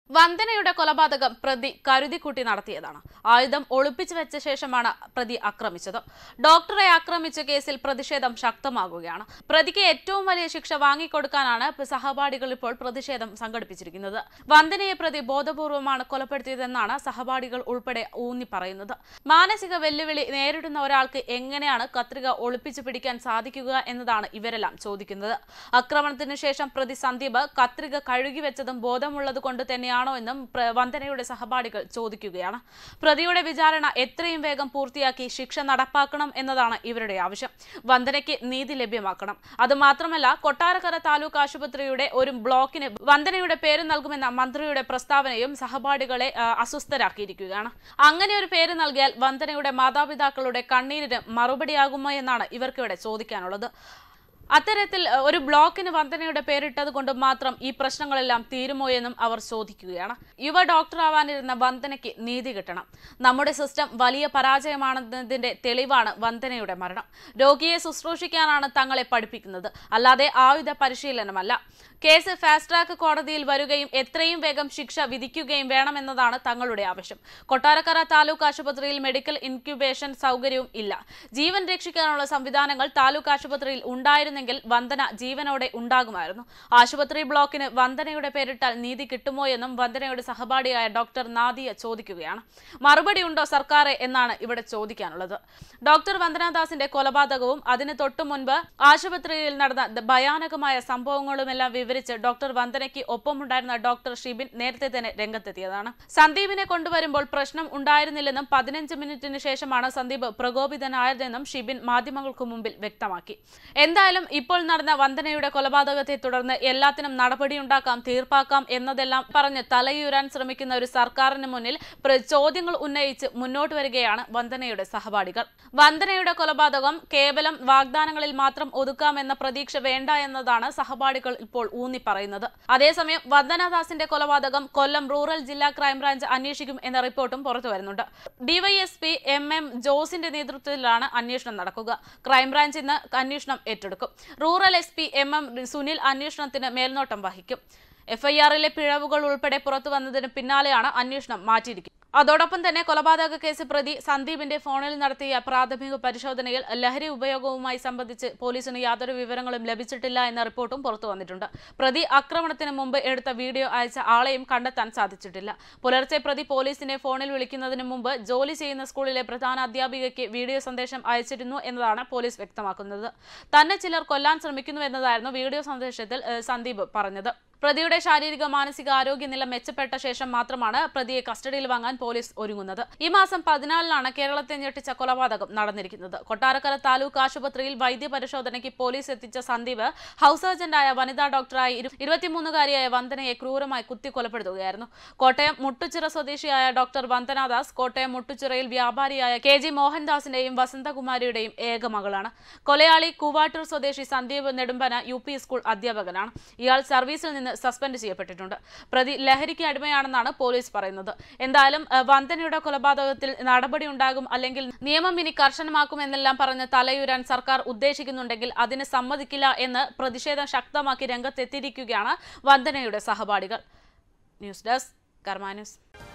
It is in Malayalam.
വന്ദനയുടെ കൊലപാതകം പ്രതി കരുതിക്കുട്ടി നടത്തിയതാണ് ആയുധം ഒളിപ്പിച്ചു വെച്ച ശേഷമാണ് പ്രതി ആക്രമിച്ചത് ഡോക്ടറെ ആക്രമിച്ച കേസിൽ പ്രതിഷേധം ശക്തമാകുകയാണ് പ്രതിക്ക് ഏറ്റവും വലിയ ശിക്ഷ വാങ്ങിക്കൊടുക്കാനാണ് സഹപാഠികൾ ഇപ്പോൾ പ്രതിഷേധം സംഘടിപ്പിച്ചിരിക്കുന്നത് വന്ദനയെ പ്രതി ബോധപൂർവമാണ് കൊലപ്പെടുത്തിയതെന്നാണ് സഹപാഠികൾ ഉൾപ്പെടെ ഊന്നി പറയുന്നത് മാനസിക വെല്ലുവിളി നേരിടുന്ന ഒരാൾക്ക് എങ്ങനെയാണ് കത്രിക ഒളിപ്പിച്ചു പിടിക്കാൻ സാധിക്കുക എന്നതാണ് ഇവരെല്ലാം ചോദിക്കുന്നത് ആക്രമണത്തിന് ശേഷം പ്രതി സന്ദീപ് കത്രിക കഴുകി വെച്ചതും ബോധമുള്ളത് കൊണ്ട് തന്നെയാണോ എന്നും പ്ര- വന്ദനയുടെ സഹപാഠികൾ ചോദിക്കുകയാണ് പ്രതിയുടെ വിചാരണ എത്രയും വേഗം പൂർത്തിയാക്കി ശിക്ഷ നടപ്പാക്കണം എന്നതാണ് ഇവരുടെ ആവശ്യം വന്ദനയ്ക്ക് നീതി ലഭ്യമാക്കണം അതുമാത്രമല്ല കൊട്ടാരക്കര താലൂക്ക് ആശുപത്രിയുടെ ഒരു ബ്ലോക്കിന് വന്ദനയുടെ പേര് നൽകുമെന്ന മന്ത്രിയുടെ പ്രസ്താവനയും സഹപാഠികളെ ആ, അസ്വസ്ഥരാക്കിയിരിക്കുകയാണ് അങ്ങനെ ഒരു പേര് നൽകിയാൽ വന്ദനയുടെ മാതാപിതാക്കളുടെ കണ്ണീരിന് മറുപടിയാകുമോ എന്നാണ് ഇവർക്കിവിടെ ചോദിക്കാനുള്ളത് അത്തരത്തിൽ അഹ്, ഒരു ബ്ലോക്കിന് വന്ദനയുടെ പേരിട്ടത് കൊണ്ട് മാത്രം ഈ പ്രശ്നങ്ങളെല്ലാം തീരുമോ എന്നും അവർ ചോദിക്കുകയാണ് യുവ ഡോക്ടറാവാനിരുന്ന വന്ദനയ്ക്ക് നീതി കിട്ടണം നമ്മുടെ സിസ്റ്റം വലിയ പരാജയമാണെന്നതിന്റെ തെളിവാണ് വന്ദനയുടെ മരണം രോഗിയെ ശുശ്രൂഷിക്കാനാണ് തങ്ങളെ പഠിപ്പിക്കുന്നത് അല്ലാതെ ആയുധ പരിശീലനമല്ല കേസ് ഫാസ്റ്റ് ട്രാക്ക് കോടതിയിൽ വരികയും എത്രയും വേഗം ശിക്ഷ വിധിക്കുകയും വേണമെന്നതാണ് തങ്ങളുടെ ആവശ്യം കൊട്ടാരക്കര താലൂക്ക് ആശുപത്രിയിൽ മെഡിക്കൽ ഇൻക്യുബേഷൻ സൗകര്യവും ഇല്ല ജീവൻ രക്ഷിക്കാനുള്ള സംവിധാനങ്ങൾ താലൂക്ക് ആശുപത്രിയിൽ ഉണ്ടായിരുന്നെങ്കിൽ വന്ദന ജീവനോടെ ഉണ്ടാകുമായിരുന്നു ആശുപത്രി ബ്ലോക്കിന് വന്ദനയുടെ പേരിട്ടാൽ നീതി കിട്ടുമോ എന്നും വന്ദനയുടെ സഹപാഠിയായ ഡോക്ടർ നാദിയ ചോദിക്കുകയാണ് മറുപടി ഉണ്ടോ സർക്കാരെ എന്നാണ് ഇവിടെ ചോദിക്കാനുള്ളത് ഡോക്ടർ വന്ദനാദാസിന്റെ കൊലപാതകവും അതിന് തൊട്ടു മുൻപ് ആശുപത്രിയിൽ നടന്ന ദ- ഭയാനകമായ സംഭവങ്ങളുമെല്ലാം വിവരിച്ച് ഡോക്ടർ വന്ദനയ്ക്ക് ഒപ്പമുണ്ടായിരുന്ന ഡോക്ടർ ഷിബിൻ നേരത്തെ തന്നെ രംഗത്തെത്തിയതാണ് സന്ദീപിനെ കൊണ്ടുവരുമ്പോൾ പ്രശ്നം ഉണ്ടായിരുന്നില്ലെന്നും പതിനഞ്ച് മിനിറ്റിന് ശേഷമാണ് സന്ദീപ് പ്രകോപിതനായതെന്നും ഷിബിൻ മാധ്യമങ്ങൾക്ക് മുമ്പിൽ വ്യക്തമാക്കി എന്തായാലും ഇപ്പോൾ നടന്ന വന്ദനയുടെ കൊലപാതകത്തെ തുടർന്ന് എല്ലാത്തിനും നടപടിയുണ്ടാക്കാം തീർപ്പാക്കാം എന്നതെല്ലാം പറഞ്ഞ് തലയുരാൻ ശ്രമിക്കുന്ന ഒരു സർക്കാരിന് മുന്നിൽ പ്ര- ചോദ്യങ്ങൾ ഉന്നയിച്ച് മുന്നോട്ട് വരികയാണ് വന്ദനയുടെ സഹപാഠികൾ വന്ദനയുടെ കൊലപാതകം കേവലം വാഗ്ദാനങ്ങളിൽ മാത്രം ഒതുക്കാമെന്ന പ്രതീക്ഷ വേണ്ട എന്നതാണ് സഹപാഠികൾ ഇപ്പോൾ ഊന്നി പറയുന്നത് അതേസമയം വന്ദനാദാസിന്റെ കൊലപാതകം കൊല്ലം റൂറൽ ജില്ലാ ക്രൈംബ്രാഞ്ച് അന്വേഷിക്കും എന്ന റിപ്പോർട്ടും പുറത്തു വരുന്നുണ്ട് ഡിവൈഎസ്പി എം എം ജോസിന്റെ നേതൃത്വത്തിലാണ് അന്വേഷണം നടക്കുക ക്രൈംബ്രാഞ്ച് ഇന്ന് അന്വേഷണം ഏറ്റെടുക്കും rural S P M M Sunil അന്വേഷണത്തിന് മേൽനോട്ടം വഹിക്കും എഫ്ഐആറിലെ പിഴവുകൾ ഉൾപ്പെടെ പുറത്തു വന്നതിന് പിന്നാലെയാണ് അന്വേഷണം മാറ്റിയിരിക്കുന്നത് അതോടൊപ്പം തന്നെ കൊലപാതക കേസ് പ്രതി സന്ദീപിന്റെ ഫോണിൽ നടത്തിയ പ്രാഥമിക പരിശോധനയിൽ ലഹരി ഉപയോഗവുമായി സംബന്ധിച്ച് പോലീസിന് യാതൊരു വിവരങ്ങളും ലഭിച്ചിട്ടില്ല എന്ന റിപ്പോർട്ടും പുറത്തു വന്നിട്ടുണ്ട് പ്രതി ആക്രമണത്തിന് മുമ്പ് എടുത്ത വീഡിയോ അയച്ച ആളെയും കണ്ടെത്താൻ സാധിച്ചിട്ടില്ല പുലർച്ചെ പ്രതി പോലീസിനെ ഫോണിൽ വിളിക്കുന്നതിന് മുമ്പ് ജോലി ചെയ്യുന്ന സ്കൂളിലെ പ്രധാന അധ്യാപികയ്ക്ക് വീഡിയോ സന്ദേശം അയച്ചിരുന്നു എന്നതാണ് പോലീസ് വ്യക്തമാക്കുന്നത് തന്നെ ചിലർ കൊല്ലാൻ ശ്രമിക്കുന്നു എന്നതായിരുന്നു വീഡിയോ സന്ദേശത്തിൽ ഏഹ്, സന്ദീപ് പറഞ്ഞത് പ്രതിയുടെ ശാരീരിക മാനസിക ആരോഗ്യനില മെച്ചപ്പെട്ട ശേഷം മാത്രമാണ് പ്രതിയെ കസ്റ്റഡിയിൽ വാങ്ങാൻ പോലീസ് ഒരുങ്ങുന്നത് ഈ മാസം പതിനാലിനാണ് കേരളത്തെ ഞെട്ടിച്ച കൊലപാതകം നടന്നിരിക്കുന്നത് കൊട്ടാരക്കര താലൂക്ക് ആശുപത്രിയിൽ വൈദ്യപരിശോധനയ്ക്ക് പോലീസ് എത്തിച്ച സന്ദീപ് ഹൗസ് സർജന്റായ വനിതാ ഡോക്ടറായി ഇരു- ഇരുപത്തിമൂന്നുകാരിയായ വന്ദനയെ ക്രൂരമായി കുത്തി കൊലപ്പെടുത്തുകയായിരുന്നു കോട്ടയം മുട്ടുച്ചിറ സ്വദേശിയായ ഡോക്ടർ വന്ദനാദാസ് കോട്ടയം മുട്ടുച്ചിറയിൽ വ്യാപാരിയായ കെ ജി മോഹൻദാസിന്റെയും വസന്തകുമാരിയുടെയും ഏക മകളാണ് കൊലയാളി കൂവാട്ടൂർ സ്വദേശി Sandeep Nedumbana U P school അധ്യാപകനാണ് ഇയാൾ സർവീസിൽ നിന്ന് സസ്പെൻഡ് ചെയ്യപ്പെട്ടിട്ടുണ്ട് പ്രതി ലഹരിക്ക് അടിമയാണെന്നാണ് പോലീസ് പറയുന്നത് എന്തായാലും ഏഹ്, വന്ദനയുടെ കൊലപാതകത്തിൽ നടപടി ഉണ്ടാകും അല്ലെങ്കിൽ നിയമം ഇനി കർശനമാക്കുമെന്നെല്ലാം പറഞ്ഞ് തലയുരാൻ സർക്കാർ ഉദ്ദേശിക്കുന്നുണ്ടെങ്കിൽ അതിന് സമ്മതിക്കില്ല എന്ന് പ്രതിഷേധം ശക്തമാക്കി രംഗത്തെത്തിയിരിക്കുകയാണ് വന്ദനയുടെ സഹപാഠികൾ ന്യൂസ് ഡെസ്ക് കർമാ ന്യൂസ്